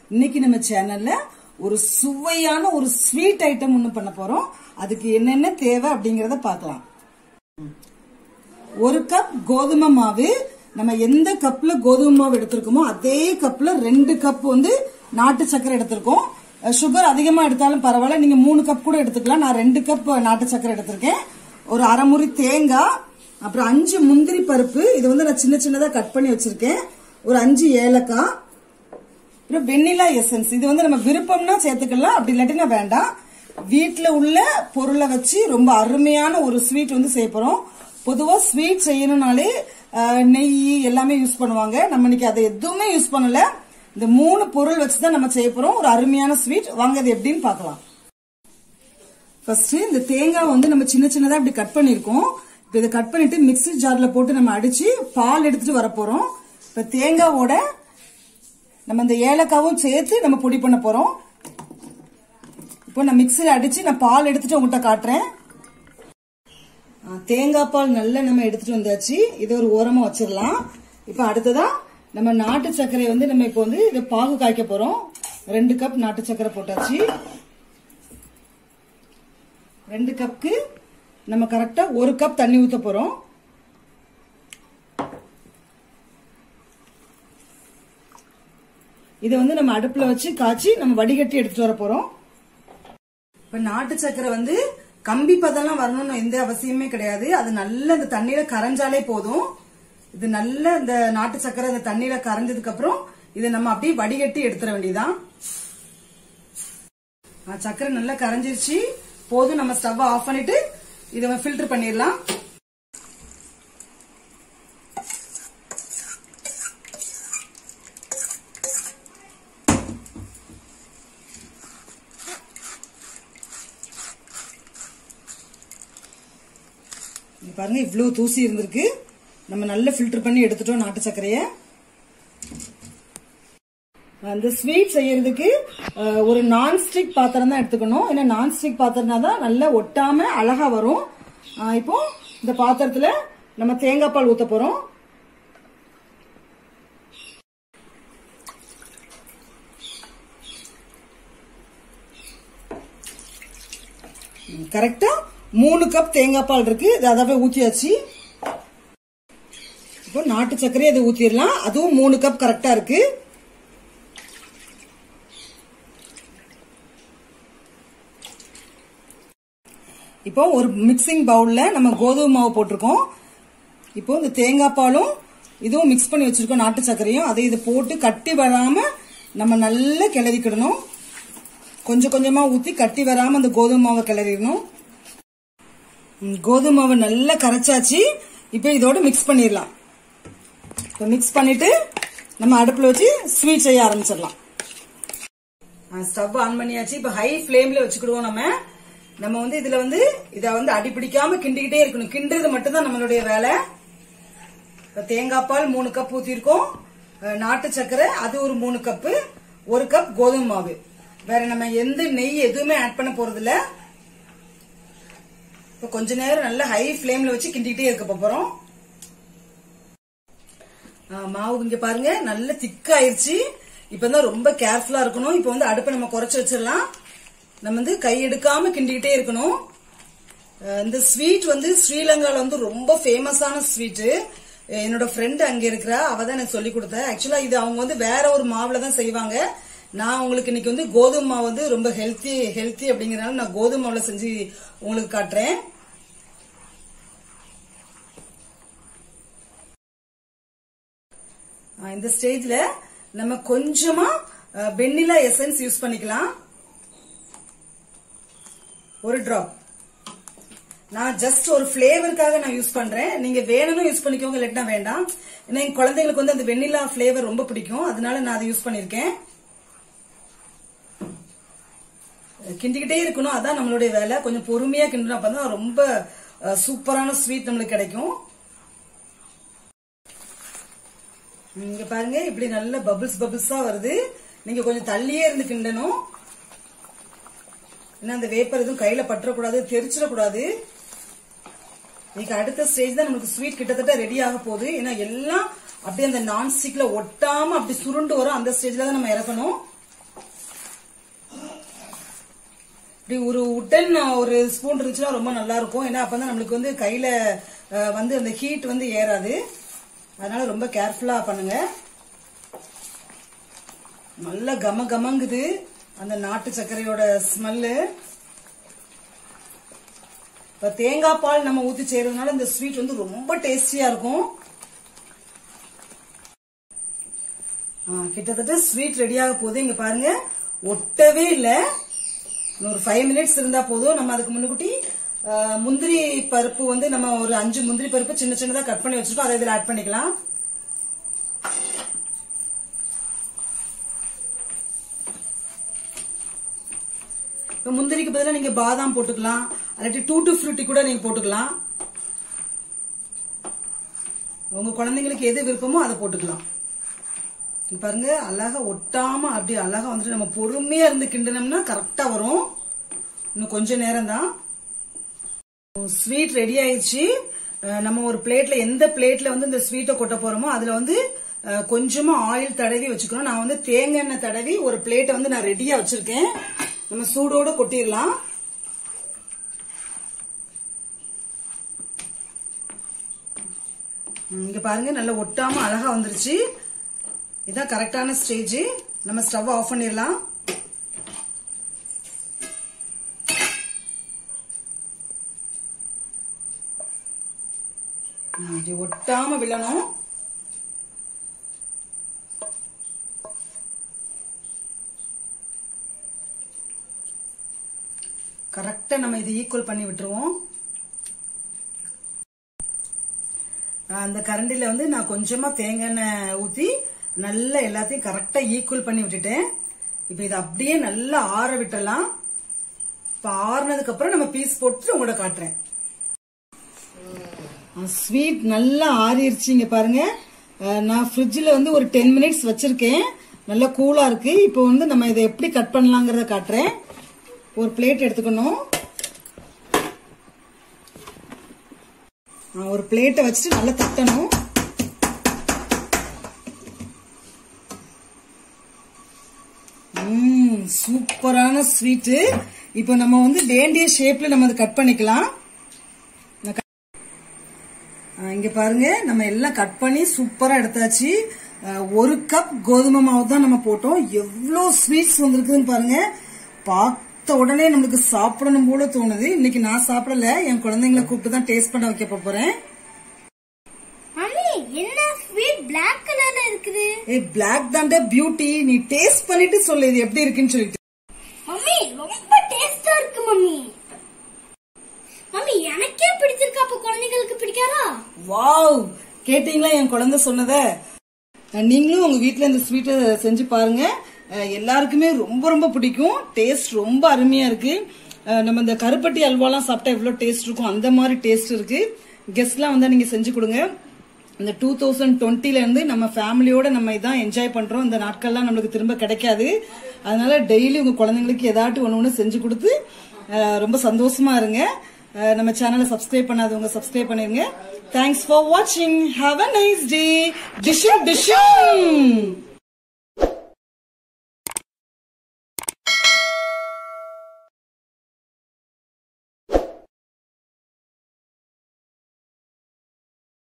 இன்னைக்கு நம்ம சேனல்ல ஒரு சுவையான ஒரு ஸ்வீட் ஐட்டம் ஒண்ணு பண்ண போறோம் அதுக்கு என்னென்ன தேவை அப்படிங்கறத பார்க்கலாம் ஒரு கப் கோதுமை மாவு நம்ம எந்த கப்ல கோதுமை மாவு எடுத்திருக்கோமோ அதே கப்ல ரெண்டு கப் வந்து நாட்டு சக்கரை எடுத்திருக்கோம் சுகர் அதிகமா எடுத்தாலும் பரவாயில்ல நீங்க மூணு கப் கூட எடுத்துக்கலாம் நான் ரெண்டு கப் நாட்டு சக்கரை எடுத்திருக்கேன் ஒரு அரை முறி தேங்காய் அப்புறம் அஞ்சு முந்திரி பருப்பு இது வந்து நான் சின்ன சின்னதா கட் பண்ணி வச்சிருக்கேன் ஒரு அஞ்சு ஏலக்காய் அப்புறம் வெண்ணிலா எசன்ஸ் இது வந்து நம்ம விருப்பம்னா சேர்த்துக்கலாம் அப்படி இல்லாட்டினா வேண்டாம் வீட்ல உள்ள பொருளை வச்சு ரொம்ப அருமையான ஒரு ஸ்வீட் வந்து செய்ய போறோம் பொதுவா ஸ்வீட் செய்யணும்னாலே அஹ், நெய் எல்லாமே யூஸ் பண்ணுவாங்க நம்ம இன்னைக்கு அதை எதுவுமே யூஸ் பண்ணல இந்த மூணு பொருள் வச்சு தான் நம்ம செய்ய போறோம் ஒரு அருமையான ஸ்வீட் வாங்க அது எப்படின்னு பார்க்கலாம் ஃபர்ஸ்ட் இந்த தேங்காய் வந்து நம்ம சின்ன சின்னதா இப்படி கட் பண்ணிருக்கோம் இப்ப இதை கட் பண்ணிட்டு மிக்ஸி ஜார்ல போட்டு நம்ம அடிச்சு பால் எடுத்துட்டு வர போறோம் இப்ப தேங்காவோட நம்ம இந்த ஏலக்காவும் சேர்த்து நம்ம பொடி பண்ண போறோம் இப்போ நான் மிக்ஸில அடிச்சு நான் பால் எடுத்துட்டு உங்ககிட்ட காட்டுறேன் ஆ, தேங்காய் பால் நல்லா நம்ம எடுத்துட்டு வந்தாச்சு இதை ஒரு ஓரமா வச்சிடலாம் இப்போ அடுத்ததா நம்ம நாட்டு சர்க்கரை வந்து நம்ம இப்போ வந்து இதை பாகு காய்க்க போறோம் ரெண்டு கப் நாட்டு சர்க்கரை போட்டாச்சு ரெண்டு கப்புக்கு நம்ம கரெக்டா ஒரு கப் தண்ணி ஊத்த போறோம் இதை வந்து நம்ம அடுப்புல வச்சு காய்ச்சி நம்ம வடிகட்டி எடுத்துட்டு வர போறோம் இப்ப நாட்டு சக்கரை வந்து கம்பி பதம்லாம் வரணும்னு எந்த அவசியமே கிடையாது அது நல்ல இந்த தண்ணியில கரைஞ்சாலே போதும் இது நல்ல இந்த நாட்டு சக்கரை இந்த தண்ணியில கரைஞ்சதுக்கு அப்புறம் இதை நம்ம அப்படியே வடிகட்டி எடுத்துட வேண்டியதான் ஆ, சக்கரை நல்லா கரைஞ்சிருச்சு போதும் நம்ம ஸ்டவ் ஆஃப் பண்ணிட்டு இதை ஃபில்டர் பண்ணிடலாம் இங்க பாருங்க இவ்வளவு தூசி இருந்திருக்கு நம்ம நல்லா ஃபில்டர் பண்ணி எடுத்துட்டோம் நாட்டு சர்க்கரைய அந்த ஸ்வீட் செய்யறதுக்கு அஹ், ஒரு நான்ஸ்டிக் பாத்திரம் தான் எடுத்துக்கணும் ஏன்னா நான்ஸ்டிக் பாத்திரம்னா தான் நல்லா ஒட்டாம அழகா வரும் அஹ், இப்போ இந்த பாத்திரத்துல நம்ம தேங்காய் பால் ஊத்த போறோம் கரெக்டா மூணு கப் தேங்காய் பால் இருக்கு இது அதாவே ஊத்தியாச்சு இப்போ நாட்டு சர்க்கரையை அதை ஊத்திடலாம் அதுவும் மூணு கப் கரெக்டா இருக்கு இப்போ ஒரு மிக்சிங் பவுல்ல நம்ம கோதுமை மாவு போட்டிருக்கோம் இப்போ இந்த தேங்காய் பாலும் இதுவும் மிக்ஸ் பண்ணி வச்சிருக்கோம் நாட்டு சர்க்கரையும் அதை இது போட்டு கட்டி வராம நம்ம நல்லா கிளறிக்கிடணும் கொஞ்சம் கொஞ்சமா ஊத்தி கட்டி வராம அந்த கோதுமை மாவை கிளறிடணும் ம், கோதுமை மாவை நல்லா கரைச்சாச்சு இப்போ இதோட மிக்ஸ் பண்ணிடலாம் இப்போ மிக்ஸ் பண்ணிட்டு நம்ம அடுப்புல வச்சு ஸ்வீட் செய்ய ஆரம்பிச்சிடலாம் ஸ்டவ் ஆன் பண்ணியாச்சு இப்போ ஹை ஃப்ளேம்ல வச்சுக்கிடுவோம் நம்ம நம்ம வந்து இதுல வந்து இத வந்து அடிப்பிடிக்காம கிண்டிக்கிட்டே இருக்கணும் கிண்டுறது மட்டும்தான் நம்மளுடைய வேலை இப்ப தேங்காய் பால் மூணு கப் ஊத்திருக்கோம் அஹ், நாட்டு சர்க்கரை அது ஒரு மூணு கப்பு ஒரு கப் கோதுமை மாவு வேற நம்ம எந்த நெய் எதுவுமே ஆட் பண்ண போறது இல்ல இப்ப கொஞ்ச நேரம் நல்லா ஹை ஃப்ளேம்ல வச்சு கிண்டிக்கிட்டே இருக்க போறோம் ஆ, மாவு இங்க பாருங்க நல்ல திக்காயிருச்சு இப்பதான் ரொம்ப கேர்ஃபுல்லா இருக்கணும் இப்ப வந்து அடுப்பை நம்ம குறைச்சு வச்சிடலாம் நம்ம வந்து கை எடுக்காம கிண்டிக்கிட்டே இருக்கணும் அஹ் இந்த ஸ்வீட் வந்து ஸ்ரீலங்கால வந்து ரொம்ப ஃபேமஸான ஸ்வீட் என்னோட ஃப்ரெண்ட் அங்க இருக்கிறா அவ தான் எனக்கு சொல்லி கொடுத்தா ஆக்சுவலா இது அவங்க வந்து வேற ஒரு மாவுல தான் செய்வாங்க நான் உங்களுக்கு இன்னைக்கு வந்து கோதுமை மாவு வந்து ரொம்ப ஹெல்த்தி ஹெல்த்தி அப்படிங்கறதுனால நான் கோதுமை மாவுல செஞ்சு உங்களுக்கு காட்டுறேன் ஆஹ் இந்த ஸ்டேஜ்ல நம்ம கொஞ்சமா வெண்ணிலா எசன்ஸ் யூஸ் பண்ணிக்கலாம் ஒரு டிராப் நான் ஜஸ்ட் ஒரு ஃபிளேவருக்காக நான் யூஸ் பண்றேன் நீங்க வேணும்னு யூஸ் பண்ணிக்கோங்க இல்லாட்டினா வேண்டாம் ஏன்னா என் குழந்தைங்களுக்கு வந்து அந்த வெண்ணிலா ஃபிளேவர் ரொம்ப பிடிக்கும் அதனால நான் அதை யூஸ் பண்ணிருக்கேன் கிண்டிக்கிட்டே இருக்கணும் அதான் நம்மளுடைய வேலை கொஞ்சம் பொறுமையா கிண்டணும் அப்பதான் ரொம்ப அஹ், சூப்பரான ஸ்வீட் நம்மளுக்கு கிடைக்கும் இங்க பாருங்க இப்படி நல்ல பபிள்ஸ் பபிள்ஸா வருது நீங்க கொஞ்சம் தள்ளியே இருந்து கிண்டணும் ஏன்னா அந்த வேப்பர் எதுவும் கையில பற்றக்கூடாது தெரிச்சிடக்கூடாது இன்னைக்கு அடுத்த ஸ்டேஜ் தான் நமக்கு ஸ்வீட் கிட்டத்தட்ட ரெடி ஆக போகுது ஏன்னா எல்லாம் அப்படியே அந்த நான்ஸ்டிக்ல ஒட்டாம அப்படி சுருண்டு வரும் அந்த ஸ்டேஜ்ல தான் நம்ம இறக்கணும் இப்படி ஒரு உட்டன் ஒரு ஸ்பூன் இருந்துச்சுன்னா ரொம்ப நல்லா இருக்கும் ஏன்னா அப்பதான் நம்மளுக்கு வந்து கையில அஹ், வந்து அந்த ஹீட் வந்து ஏறாது அதனால ரொம்ப கேர்ஃபுல்லா பண்ணுங்க நல்ல கம கமங்குது அந்த நாட்டு சர்க்கரையோட ஸ்மெல்லு இப்ப தேங்காய் பால் நம்ம ஊத்தி செய்யறதுனால இந்த ஸ்வீட் வந்து ரொம்ப டேஸ்டியா இருக்கும் ஆ, கிட்டத்தட்ட ஸ்வீட் ரெடியாக போகுது இங்க பாருங்க ஒட்டவே இல்ல இன்னும் ஒரு ஃபைவ் மினிட்ஸ் இருந்தா போதும் நம்ம அதுக்கு முன்னுக்குட்டி ஆ, முந்திரி பருப்பு வந்து நம்ம ஒரு அஞ்சு முந்திரி பருப்பு சின்ன சின்னதா கட் பண்ணி வச்சிருக்கோம் அதை இதுல ஆட் பண்ணிக்கலாம் இப்ப முந்திரிக்கு பதிலா நீங்க பாதாம் போட்டுக்கலாம் அல்லாட்டி டூட்டு ஃப்ரூட்டி கூட நீங்க போட்டுக்கலாம் உங்க குழந்தைங்களுக்கு எது விருப்பமோ அதை போட்டுக்கலாம் இங்க பாருங்க அழகா ஒட்டாம அப்படி அழகா வந்துட்டு நம்ம பொறுமையா இருந்து கிண்டனம்னா கரெக்டா வரும் இன்னும் கொஞ்ச நேரம் தான் ஸ்வீட் ரெடி ஆயிடுச்சு அஹ் நம்ம ஒரு பிளேட்ல எந்த பிளேட்ல வந்து இந்த ஸ்வீட்டை கொட்ட போறோமோ அதுல வந்து அஹ், கொஞ்சமா ஆயில் தடவி வச்சுக்கணும் நான் வந்து தேங்காய் எண்ணெய் தடவி ஒரு பிளேட்டை வந்து நான் ரெடியா வச்சிருக்கேன் நம்ம சூடோட கொட்டிடலாம் ம், இங்க பாருங்க நல்லா ஒட்டாம அழகா வந்துருச்சு இதான் கரெக்டான ஸ்டேஜ் நம்ம ஸ்டவ் ஆஃப் பண்ணிடலாம் ம், இப்படி ஒட்டாம விழணும் கரெக்டா நம்ம இதை ஈக்குவல் பண்ணி விட்டுருவோம் அந்த கரண்டில வந்து நான் கொஞ்சமா தேங்காய் எண்ணெய் ஊத்தி நல்லா எல்லாத்தையும் கரெக்டா ஈக்குவல் பண்ணி விட்டுட்டேன் இப்ப இதை அப்படியே நல்லா ஆற விட்டுறலாம் இப்ப ஆறுனதுக்கு அப்புறம் நம்ம பீஸ் போட்டு உங்களோட காட்டுறேன் ஸ்வீட் நல்லா ஆறிடுச்சு இங்க பாருங்க அஹ் நான் ஃப்ரிட்ஜில் வந்து ஒரு டென் மினிட்ஸ் வச்சிருக்கேன் நல்லா கூலா இருக்கு இப்போ வந்து நம்ம இதை எப்படி கட் பண்ணலாங்கிறத காட்டுறேன் ஒரு பிளேட் எடுத்துக்கணும் ஆ, ஒரு பிளேட்டை வச்சுட்டு நல்லா தட்டணும் ம், சூப்பரான ஸ்வீட்டு இப்போ நம்ம வந்து வேண்டிய ஷேப்ல நம்ம அதை கட் பண்ணிக்கலாம் நான் cut- ஆ, இங்க பாருங்க நம்ம எல்லாம் கட் பண்ணி சூப்பரா எடுத்தாச்சு ஆ, ஒரு கப் கோதுமை மாவு தான் நம்ம போட்டோம் எவ்வளோ ஸ்வீட்ஸ் வந்திருக்குதுன்னு பாருங்க பார்த்த உடனே நம்மளுக்கு சாப்பிடணும் போல தோணுது இன்னைக்கு நான் சாப்பிடல என் குழந்தைங்களை கூப்பிட்டு தான் டேஸ்ட் பண்ண வைக்க போறேன் மம்மி என்ன ஸ்வீட் பிளாக் கலர்ல இருக்குது ஏய் பிளாக் தாண்டா பியூட்டி நீ டேஸ்ட் பண்ணிட்டு சொல்லு இது எப்படி இருக்குன்னு சொல்லிட்டு மம்மி ரொம்ப டேஸ்டா இருக்கு மம்மி மம்மி எனக்கே பிடிச்சிருக்கு அப்ப குழந்தைகளுக்கு பிடிக்காதா வாவ் கேட்டீங்களா என் குழந்தை சொன்னத நீங்களும் உங்க வீட்ல இந்த ஸ்வீட்டை செஞ்சு பாருங்க அஹ் எல்லாருக்குமே ரொம்ப ரொம்ப பிடிக்கும் டேஸ்ட் ரொம்ப அருமையா இருக்கு அஹ் நம்ம இந்த கருப்பட்டி அல்வாலாம் சாப்பிட்டா எவ்வளவு டேஸ்ட் இருக்கும் அந்த மாதிரி டேஸ்ட் இருக்கு கெஸ்ட்லாம் வந்தா நீங்க செஞ்சு கொடுங்க இந்த டூ தௌசண்ட் டுவெண்ட்டில இருந்து நம்ம ஃபேமிலியோட நம்ம இதான் என்ஜாய் பண்றோம் இந்த நாட்கள்லாம் நம்மளுக்கு திரும்ப கிடைக்காது அதனால டெய்லி உங்க குழந்தைங்களுக்கு ஏதாட்டும் ஒன்று ஒன்று செஞ்சு கொடுத்து அஹ் ரொம்ப சந்தோஷமா இருங்க அஹ் நம்ம சேனலை சப்ஸ்கிரைப் பண்ணாதவங்க சப்ஸ்கிரைப் பண்ணிருங்க தேங்க்ஸ் ஃபார் வாட்சிங் ஹாவ் அ நைஸ் டே டிஷும் டிஷும்